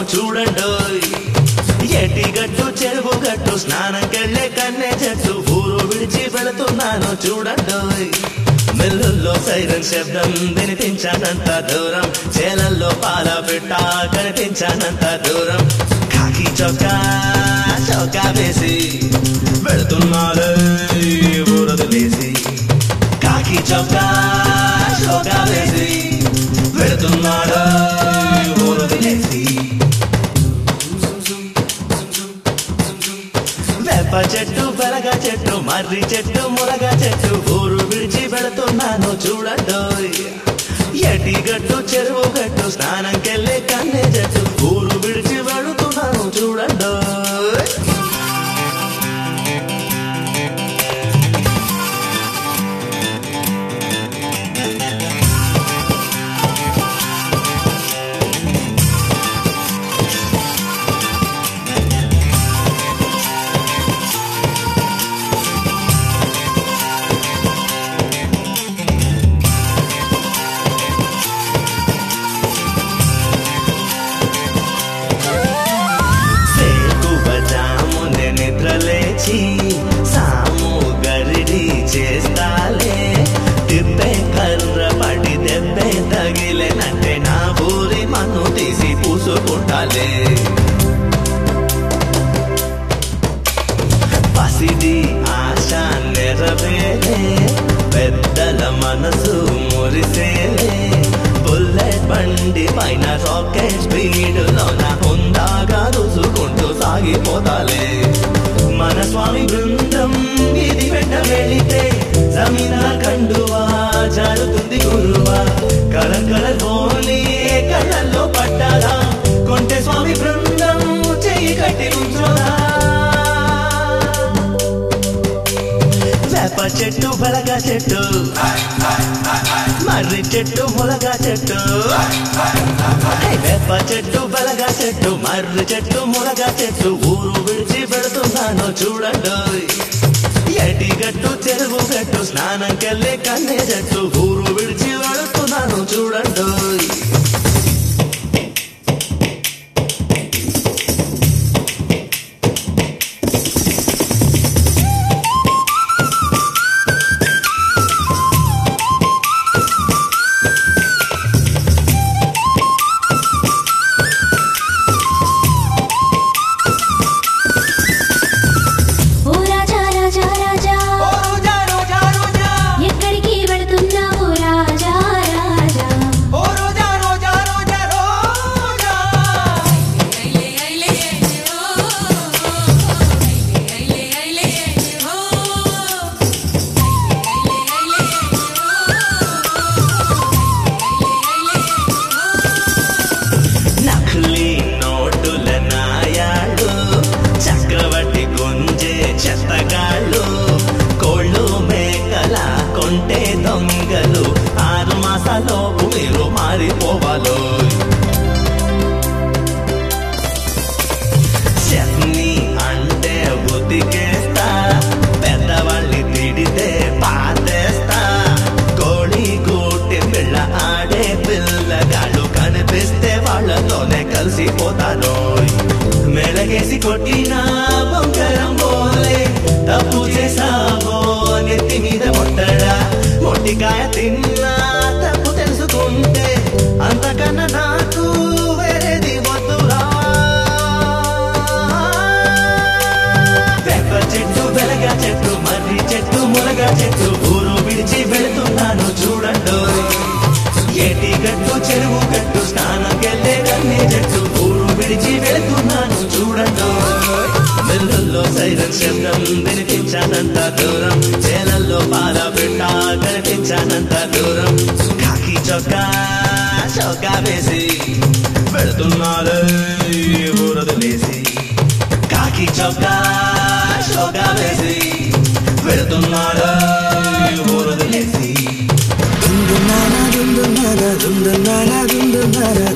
చూడండోయ్ ఎటి గట్టు చెరువు గట్టు స్నానంకెళ్ళే కన్నె చెట్టు ఊరు విడిచి వెళుతున్నాను చూడండోయ్ మెల్లుల్లో సైరన్ శబ్దం వినిపించానంత దూరం చేలల్లో పాల పెట్ట కనిపించానంత దూరం కాకి చొక్కా చొక్కా వేసి వెళుతున్నాడు ఊరదులేసి కాకి చొక్కా చొక్కా వేసి వెళుతున్నాడు ఊరదులేసి వేప చెట్టు బెరగ చెట్టు మర్రి చెట్టు మురగ చెట్టు ఊరు విడిచి వెళుతున్నాను చూడండోయ్ ఎటి గట్టు చెరువు గట్టు స్నానంకెళ్ళే కన్నె చెట్టు ఊరు విడిచి వెళుతున్నాను చూడండోయ్ సేకువ జామునే నిద్రలేచి సాము గరిడి చేస్తాలే తిప్పే కర్ర పడి దెబ్బే తగిలేనంటే నా ఊరి మన్ను తీసి పూసుకుంటాలే పసిడి ఆశ నెరవేరే పెద్దల మనసు మురిసేలే బుల్లెట్ బండి పైన రాకెట్ స్పీడ్ లోన హుందాగా దూసుకుంటూ సాగిపోతాలే మన స్వామి బృందం ఇది వెంట వెళితే జమీనా కండువా జారుతుంది గురువా కలర్ కలర్ హోలీ కళ్ళల్లో పట్టారా కొంటే స్వామి బృందం చెయ్యి కట్టి ఉంచోదా వేప చెట్టు బలగ చెట్టు మర్రి చెట్టు ములగ చెట్టు హే, వేప చెట్టు బలగ చెట్టు మర్రి చెట్టు ములగ చెట్టు ఊరు విడిచి పెడుతున్నాను చూడండి ఎటి గట్టు చెరువు గట్టు స్నానంకెళ్ళే కన్నే చెట్టు ఊరు విడిచి వెళుతున్నాను చూడండి ఓ రాజా రాజా రాజా ఎక్కడికి వెళుతున్నావు రాజా రాజా నకిలీ నోటుల నాయాడు చక్రవర్తి గుంజే చెత్తగాళ్ళు కోళ్ళు మేకల కొంటే దొంగలు ఆరు మాసాలోపు మీరు మారిపోవాలో చట్నీ అంటే ఉతికేస్తా పెద్దవాళ్ళని తిడితే పాతేస్తా కోడి కూటి పిల్ల ఆడే పిల్లగాళ్ళు కనిపిస్తే వాళ్ళతోనే కలిసిపోతాను మెడగేసి కొట్టిన బొంకరం పోలే తప్పు చేసావో నెత్తి మీద ముట్టడా మొట్టికాయ తిన్నా తప్పు తెలుసుకుంటే అంతకన్నా నాకు వేరేది వద్దురా వేప చెట్టు వెలగ చెట్టు మర్రి చెట్టు ములగ చెట్టు ఊరు విడిచి వెళుతున్నాను చూడండు ఏటి గట్టు చెరువు గట్టు స్నానంకెళ్ళే కన్నీ చెట్టు ఊరు విడిచి వెళుతున్నాను చూడండు వెల్లుల్లో సైరన్ శబ్దం వినిపించానంత దూరం చేలల్లో పాల పెట్ట కనిపించానంత దూరం కాకి చొక్కా చొక్కా వేసి వెళుతున్నాడు ఊరదులేసి కాకి చొక్కా చొక్కా వేసి వెళుతున్నాడు ఊరదులేసి దుందున్నారా దుందున్నారా దుందున్నారా దుందున్నారా